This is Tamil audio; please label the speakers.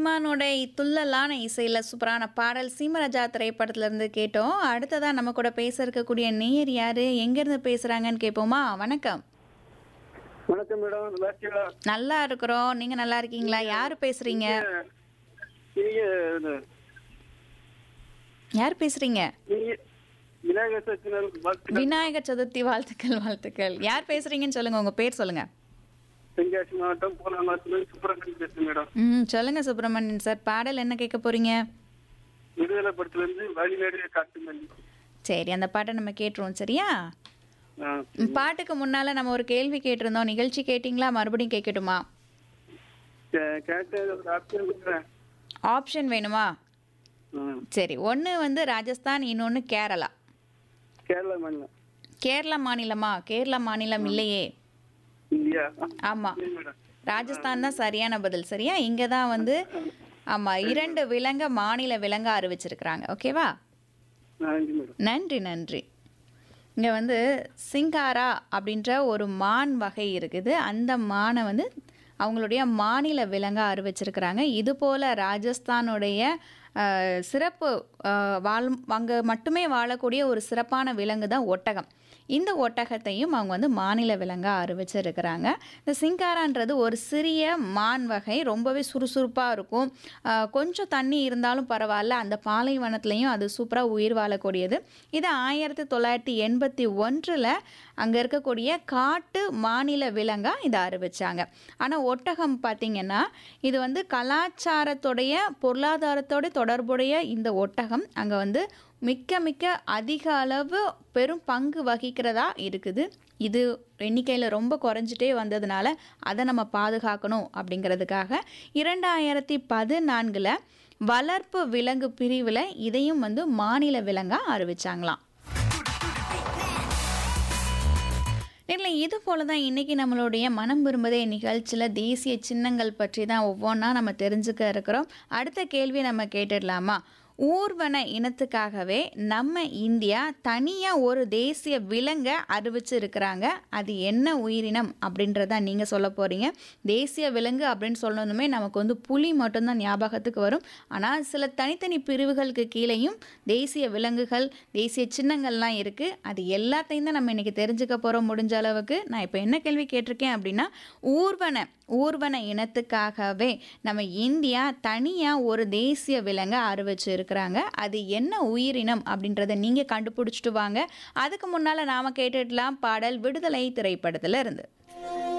Speaker 1: இமானோட துள்ளலான இசையில சூப்பரான பாடல் சீமராஜா திரைப்படத்துல இருந்து கேட்டோம் அடுத்ததா நம்ம கூட பேச இருக்கக்கூடிய நேயர் யாரு எங்க இருந்து பேசுறாங்கன்னு கேட்போமா வணக்கம்
Speaker 2: வணக்கம் மேடம் நல்லா இருக்கீங்களா
Speaker 1: நல்லா இருக்கிறோம் நீங்க நல்லா இருக்கீங்களா யாரு பேசுறீங்க
Speaker 2: நீங்க இந்த-
Speaker 1: யார் பேசுறீங்க
Speaker 2: நீங்க விநாயகர் சதுர்த்தி நாள் வாழ்த்துக்கள்
Speaker 1: விநாயகர் சதுர்த்தி வாழ்த்துக்கள் வாழ்த்துக்கள் யார் பேசுறீங்கன்னு சொல்லுங்க உங்க பேர் சொல்லுங்க
Speaker 2: தென்காசி மாவட்டம் போலாங்குளத்துலேருந்து சுப்பிரமணியன் பேசுறேன் மேடம்
Speaker 1: ம் சொல்லுங்க சுப்பிரமணியன் சார் பாடல் என்ன கேட்க போறீங்க
Speaker 2: விடுதலை படத்துலேருந்து வழிநேடிய காட்டு மல்லி
Speaker 1: சரி அந்த பாட்டை நம்ம கேட்டுருவோம் சரியா
Speaker 2: ஆ
Speaker 1: ம், பாட்டுக்கு முன்னால நம்ம ஒரு கேள்வி கேட்டிருந்தோம் நிகழ்ச்சி கேட்டிங்களா மறுபடியும் கேட்கட்டுமா
Speaker 2: கே- கேட்ட ஒரு ஆப்ஷன் கொடுக்குறேன்
Speaker 1: ஆப்ஷன் வேணுமா
Speaker 2: ம்
Speaker 1: சரி ஒன்று வந்து ராஜஸ்தான் இன்னொன்று கேரளா
Speaker 2: கேரளா மாநிலம்
Speaker 1: கேரளா மாநிலமா கேரளா மாநிலம் இல்லையே
Speaker 2: இந்தியா
Speaker 1: ஆமாம்
Speaker 2: சரி மேடம்
Speaker 1: ராஜஸ்தான் தான் சரியான பதில் சரியா இங்கே தான் வந்து ஆமாம் இரண்டு விலங்க மாநில விலங்க அறிவிச்சிருக்கிறாங்க ஓகேவா
Speaker 2: நன்றி மேடம்
Speaker 1: நன்றி நன்றி இங்கே வந்து சிங்காரா அப்படின்ற ஒரு மான் வகை இருக்குது அந்த மானை வந்து அவங்களுடைய மாநில விலங்காக அறிவிச்சிருக்கிறாங்க இது போல் ராஜஸ்தானுடைய அஹ், சிறப்பு அஹ், வாழ் அங்கே மட்டுமே வாழக்கூடிய ஒரு சிறப்பான விலங்கு தான் ஒட்டகம் இந்த ஒட்டகத்தையும் அவங்க வந்து மாநில விலங்காக அறிவிச்சிருக்கிறாங்க இந்த சிங்காரான்றது ஒரு சிறிய மான் வகை ரொம்பவே சுறுசுறுப்பாக இருக்கும் அஹ், கொஞ்சம் தண்ணி இருந்தாலும் பரவாயில்ல அந்த பாலைவனத்துலேயும் அது சூப்பராக உயிர் வாழக்கூடியது இது ஆயிரத்தி தொள்ளாயிரத்தி எண்பத்தி ஒன்றில் அங்கே இருக்கக்கூடிய காட்டு மாநில விலங்காக இதை அறிவிச்சாங்க ஆனால் ஒட்டகம் பார்த்திங்கன்னா இது வந்து கலாச்சாரத்துடைய பொருளாதாரத்தோட தொடர்புடைய இந்த ஒட்டகம் அங்கே வந்து மிக்க மிக்க அதிக அளவு பெரும் பங்கு வகிக்கிறதா இருக்குது இது எண்ணிக்கையில் ரொம்ப குறைஞ்சிட்டே வந்ததுனால அதை நம்ம பாதுகாக்கணும் அப்படிங்கிறதுக்காக இரண்டாயிரத்தி பதினான்கில் வளர்ப்பு விலங்கு பிரிவில் இதையும் வந்து மாநில விலங்காக அறிவிச்சாங்களாம் இல்லை இது போல தான் இன்றைக்கி நம்மளுடைய மனம் விரும்புதே நிகழ்ச்சியில் தேசிய சின்னங்கள் பற்றி தான் ஒவ்வொன்றா நம்ம தெரிஞ்சுக்க இருக்கிறோம் அடுத்த கேள்வி நம்ம கேட்டுடலாமா ஊர்வன இனத்துக்காகவே நம்ம இந்தியா தனியாக ஒரு தேசிய விலங்கை அறிவிச்சு இருக்கிறாங்க அது என்ன உயிரினம் அப்படின்றத நீங்கள் சொல்ல போகிறீங்க தேசிய விலங்கு அப்படின்னு சொல்லணுமே நமக்கு வந்து புலி மட்டும்தான் ஞாபகத்துக்கு வரும் ஆனால் சில தனித்தனி பிரிவுகளுக்கு கீழேயும் தேசிய விலங்குகள் தேசிய சின்னங்கள்லாம் இருக்குது அது எல்லாத்தையும் தான் நம்ம இன்றைக்கி தெரிஞ்சுக்க போகிறோம் முடிஞ்ச அளவுக்கு நான் இப்போ என்ன கேள்வி கேட்டிருக்கேன் அப்படின்னா ஊர்வன ஊர்வன இனத்துக்காகவே நம்ம இந்தியா தனியாக ஒரு தேசிய விலங்கை அறிவிச்சு இருக்கிறாங்க அது என்ன உயிரினம் அப்படின்றத நீங்கள் கண்டுபிடிச்சிட்டு வாங்க அதுக்கு முன்னால் நாம் கேட்டுடலாம் பாடல் விடுதலை திரைப்படத்தில் இருந்து